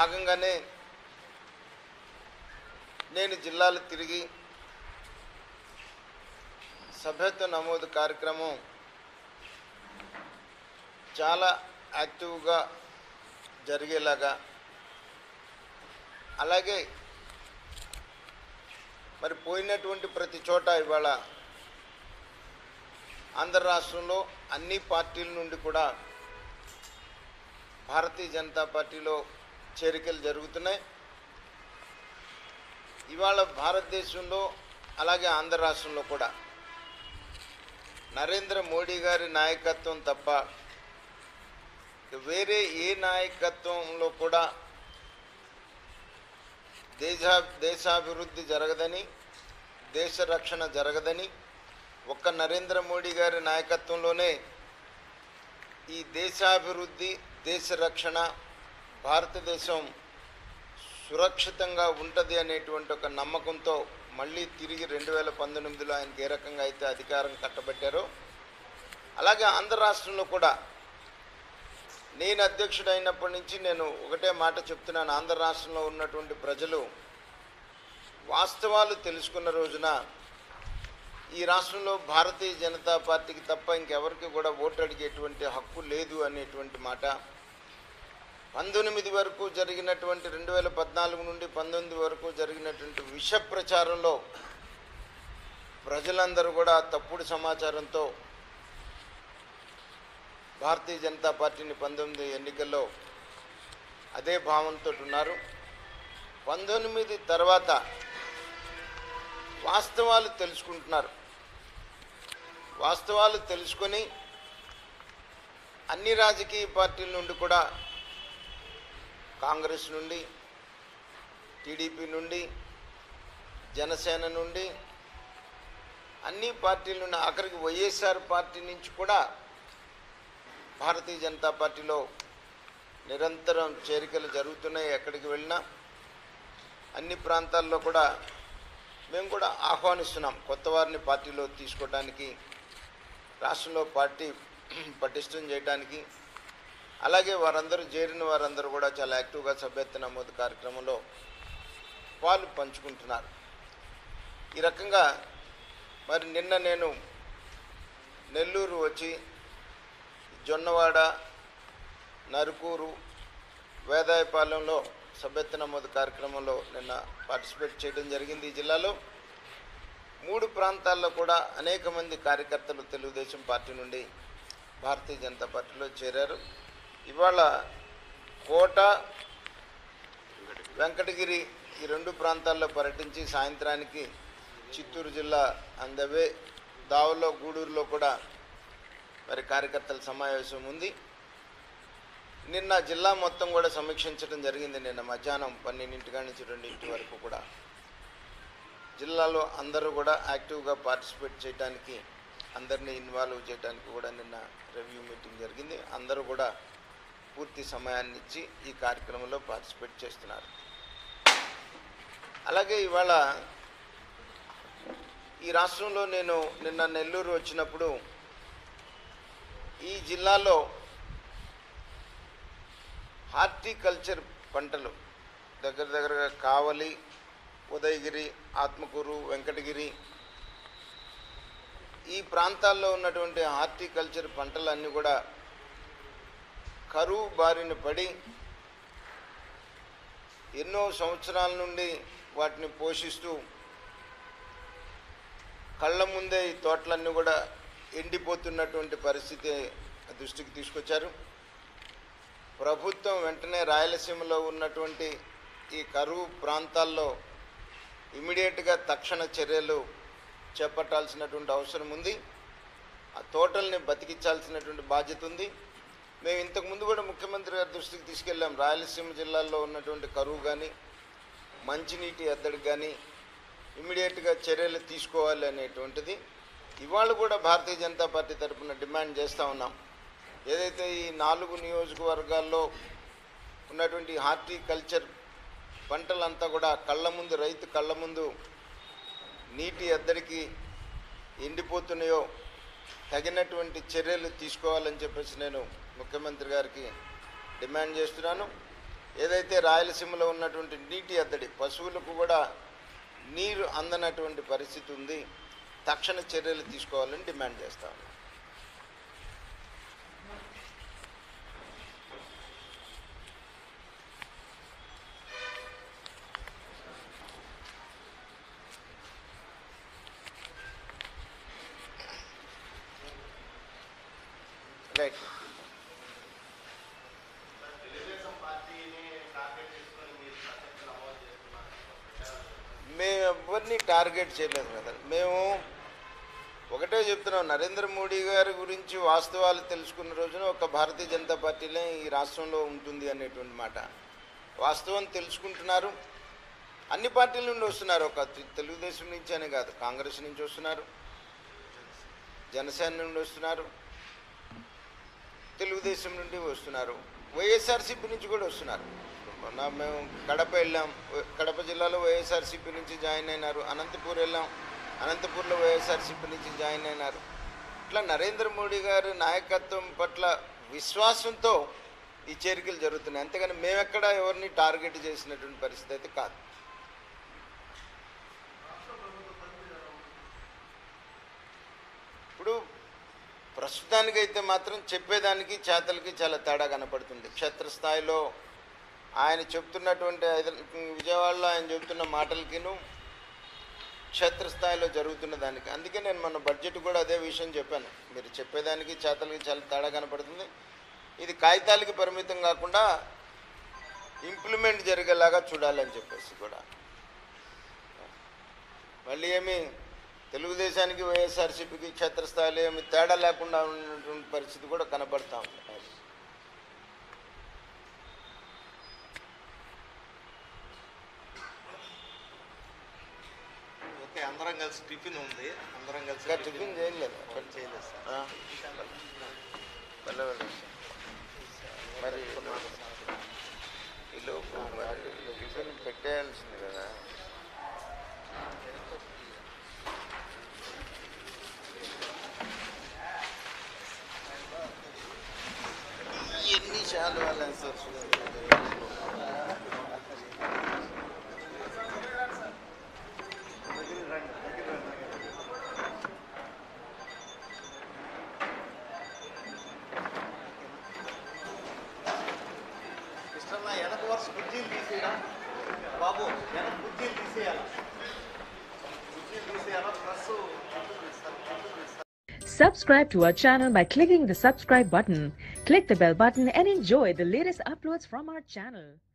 భాగంగానే నేను జిల్లాలు తిరిగి సభ్యత్వ నమోదు కార్యక్రమం చాలా యాక్టివ్గా జరిగేలాగా అలాగే మరి పోయినటువంటి ప్రతి చోట ఇవాళ ఆంధ్ర రాష్ట్రంలో అన్ని పార్టీల నుండి కూడా భారతీయ జనతా పార్టీలో చేరికలు జరుగుతున్నాయి ఇవాళ భారతదేశంలో అలాగే ఆంధ్ర రాష్ట్రంలో కూడా నరేంద్ర మోడీ గారి నాయకత్వం తప్ప వేరే ఏ నాయకత్వంలో కూడా దేశ దేశాభివృద్ధి జరగదని దేశ రక్షణ జరగదని ఒక్క నరేంద్ర మోడీ గారి నాయకత్వంలోనే ఈ దేశాభివృద్ధి దేశ రక్షణ భారతదేశం సురక్షితంగా ఉంటుంది అనేటువంటి ఒక నమ్మకంతో మళ్ళీ తిరిగి రెండు వేల పంతొమ్మిదిలో ఆయనకి ఏ రకంగా అయితే అధికారం కట్టబెట్టారో అలాగే ఆంధ్ర రాష్ట్రంలో కూడా నేను అధ్యక్షుడైనప్పటి నుంచి నేను ఒకటే మాట చెప్తున్నాను ఆంధ్ర రాష్ట్రంలో ఉన్నటువంటి ప్రజలు వాస్తవాలు తెలుసుకున్న రోజున ఈ రాష్ట్రంలో భారతీయ జనతా పార్టీకి తప్ప ఇంకెవరికి కూడా ఓటు అడిగేటువంటి హక్కు లేదు అనేటువంటి మాట పంతొమ్మిది వరకు జరిగినటువంటి రెండు వేల పద్నాలుగు నుండి పంతొమ్మిది వరకు జరిగినటువంటి విష ప్రచారంలో ప్రజలందరూ కూడా తప్పుడు సమాచారంతో భారతీయ జనతా పార్టీని పంతొమ్మిది ఎన్నికల్లో అదే భావంతో ఉన్నారు పంతొమ్మిది తర్వాత వాస్తవాలు తెలుసుకుంటున్నారు వాస్తవాలు తెలుసుకొని అన్ని రాజకీయ పార్టీల నుండి కూడా కాంగ్రెస్ నుండి టీడీపీ నుండి జనసేన నుండి అన్ని పార్టీల నుండి ఆఖరికి వైఎస్ఆర్ పార్టీ నుంచి కూడా భారతీయ జనతా పార్టీలో నిరంతరం చేరికలు జరుగుతున్నాయి ఎక్కడికి వెళ్ళినా అన్ని ప్రాంతాల్లో కూడా మేము కూడా ఆహ్వానిస్తున్నాం కొత్త వారిని పార్టీలో తీసుకోవడానికి రాష్ట్రంలో పార్టీ పటిష్టం చేయడానికి అలాగే వారందరూ చేరిన వారందరూ కూడా చాలా యాక్టివ్గా సభ్యత్వ నమోదు కార్యక్రమంలో పాలు పంచుకుంటున్నారు ఈ రకంగా మరి నిన్న నేను నెల్లూరు వచ్చి జొన్నవాడ నరుకూరు వేదాయపాలెంలో సభ్యత్వ నమోదు కార్యక్రమంలో నిన్న పార్టిసిపేట్ చేయడం జరిగింది ఈ జిల్లాలో మూడు ప్రాంతాల్లో కూడా అనేక మంది కార్యకర్తలు తెలుగుదేశం పార్టీ నుండి భారతీయ జనతా పార్టీలో చేరారు ఇవాళ కోట వెంకటగిరి ఈ రెండు ప్రాంతాల్లో పర్యటించి సాయంత్రానికి చిత్తూరు జిల్లా అందవే దావలో గూడూరులో కూడా మరి కార్యకర్తల సమావేశం ఉంది నిన్న జిల్లా మొత్తం కూడా సమీక్షించడం జరిగింది నిన్న మధ్యాహ్నం పన్నెండింటి కాడి నుంచి రెండింటి వరకు కూడా జిల్లాలో అందరూ కూడా యాక్టివ్గా పార్టిసిపేట్ చేయడానికి అందరినీ ఇన్వాల్వ్ చేయడానికి కూడా నిన్న రివ్యూ మీటింగ్ జరిగింది అందరూ కూడా పూర్తి సమయాన్ని ఇచ్చి ఈ కార్యక్రమంలో పార్టిసిపేట్ చేస్తున్నారు అలాగే ఇవాళ ఈ రాష్ట్రంలో నేను నిన్న నెల్లూరు వచ్చినప్పుడు ఈ జిల్లాలో హార్టికల్చర్ పంటలు దగ్గర దగ్గరగా కావలి ఉదయగిరి ఆత్మకూరు వెంకటగిరి ఈ ప్రాంతాల్లో ఉన్నటువంటి హార్టికల్చర్ పంటలన్నీ కూడా కరువు బారిన పడి ఎన్నో సంవత్సరాల నుండి వాటిని పోషిస్తూ కళ్ళ ముందే ఈ తోటలన్నీ కూడా ఎండిపోతున్నటువంటి పరిస్థితి దృష్టికి తీసుకొచ్చారు ప్రభుత్వం వెంటనే రాయలసీమలో ఉన్నటువంటి ఈ కరువు ప్రాంతాల్లో ఇమీడియట్గా తక్షణ చర్యలు చేపట్టాల్సినటువంటి అవసరం ఉంది ఆ తోటల్ని బతికించాల్సినటువంటి బాధ్యత ఉంది మేము ఇంతకుముందు కూడా ముఖ్యమంత్రి గారి దృష్టికి తీసుకెళ్ళాం రాయలసీమ జిల్లాల్లో ఉన్నటువంటి కరువు కానీ మంచినీటి ఎద్దడికి కానీ ఇమీడియట్గా చర్యలు తీసుకోవాలి అనేటువంటిది ఇవాళ కూడా భారతీయ జనతా పార్టీ తరఫున డిమాండ్ చేస్తూ ఉన్నాం ఏదైతే ఈ నాలుగు నియోజకవర్గాల్లో ఉన్నటువంటి హార్టికల్చర్ పంటలంతా కూడా కళ్ళ ముందు రైతు కళ్ళ ముందు నీటి ఎద్దడికి ఎండిపోతున్నాయో తగినటువంటి చర్యలు తీసుకోవాలని చెప్పేసి నేను ముఖ్యమంత్రి గారికి డిమాండ్ చేస్తున్నాను ఏదైతే రాయలసీమలో ఉన్నటువంటి నీటి ఎద్దడి పశువులకు కూడా నీరు అందనటువంటి పరిస్థితి ఉంది తక్షణ చర్యలు తీసుకోవాలని డిమాండ్ చేస్తా ఉన్నాం రైట్ మేము ఎవరిని టార్గెట్ చేయలేదు కదా మేము ఒకటే చెప్తున్నాం నరేంద్ర మోడీ గారి గురించి వాస్తవాలు తెలుసుకున్న రోజున ఒక భారతీయ జనతా పార్టీలే ఈ రాష్ట్రంలో ఉంటుంది అనేటువంటి మాట వాస్తవం తెలుసుకుంటున్నారు అన్ని పార్టీల నుండి వస్తున్నారు ఒక తె- తెలుగుదేశం నుంచి అనే కాదు కాంగ్రెస్ నుంచి వస్తున్నారు జనసేన నుండి వస్తున్నారు తెలుగుదేశం నుండి వస్తున్నారు వైఎస్ఆర్సీపీ నుంచి కూడా వస్తున్నారు మొన్న మేము కడప వెళ్ళాం వ- కడప జిల్లాలో వైఎస్ఆర్సీపీ నుంచి జాయిన్ అయినారు అనంతపూర్ వెళ్ళాం అనంతపూర్లో వైఎస్ఆర్సీపీ నుంచి జాయిన్ అయినారు ఇట్లా నరేంద్ర మోడీ గారి నాయకత్వం పట్ల విశ్వాసంతో ఈ చేరికలు జరుగుతున్నాయి అంతేగాని మేమెక్కడ ఎవరిని టార్గెట్ చేసినటువంటి పరిస్థితి అయితే కాదు ఇప్పుడు ప్రస్తుతానికైతే మాత్రం చెప్పేదానికి చేతలకి చాలా తేడా కనపడుతుంది క్షేత్రస్థాయిలో ఆయన చెప్తున్నటువంటి ఐద- విజయవాడలో ఆయన చెప్తున్న మాటలకిను క్షేత్రస్థాయిలో జరుగుతున్న దానికి అందుకే నేను మన బడ్జెట్ కూడా అదే విషయం చెప్పాను మీరు చెప్పేదానికి చేతలకి చాలా తేడా కనపడుతుంది ఇది కాగితాలకి పరిమితం కాకుండా ఇంప్లిమెంట్ జరిగేలాగా చూడాలని చెప్పేసి కూడా మళ్ళీ ఏమి తెలుగుదేశానికి వైఎస్ఆర్సీపీకి క్షేత్రస్థాయిలో ఏమి తేడా లేకుండా ఉన్నటువంటి పరిస్థితి కూడా కనబడతా ఉంది ఓకే అందరం కలిసి టిఫిన్ ఉంది అందరం కలిసి ఇంకా టిఫిన్ చేయలేదు ఒకటి చేయలేదు సార్ ఆ? వెళ్ళ- వెళ్ళ. మరి ఈ లోపు మరి టిఫిన్ పెట్టేయాల్సింది కదా ఎన్ని శాలు వాళ్ళని సార్ ఇష్టం వెనక వరుస కుర్చీలు తీసేయడం బాబు వెనక కుర్చీలు తీసేయాలి కుర్చీలు తీసేయాలా plus Subscribe to our channel by clicking the subscribe button. Click the bell button and enjoy the latest uploads from our channel.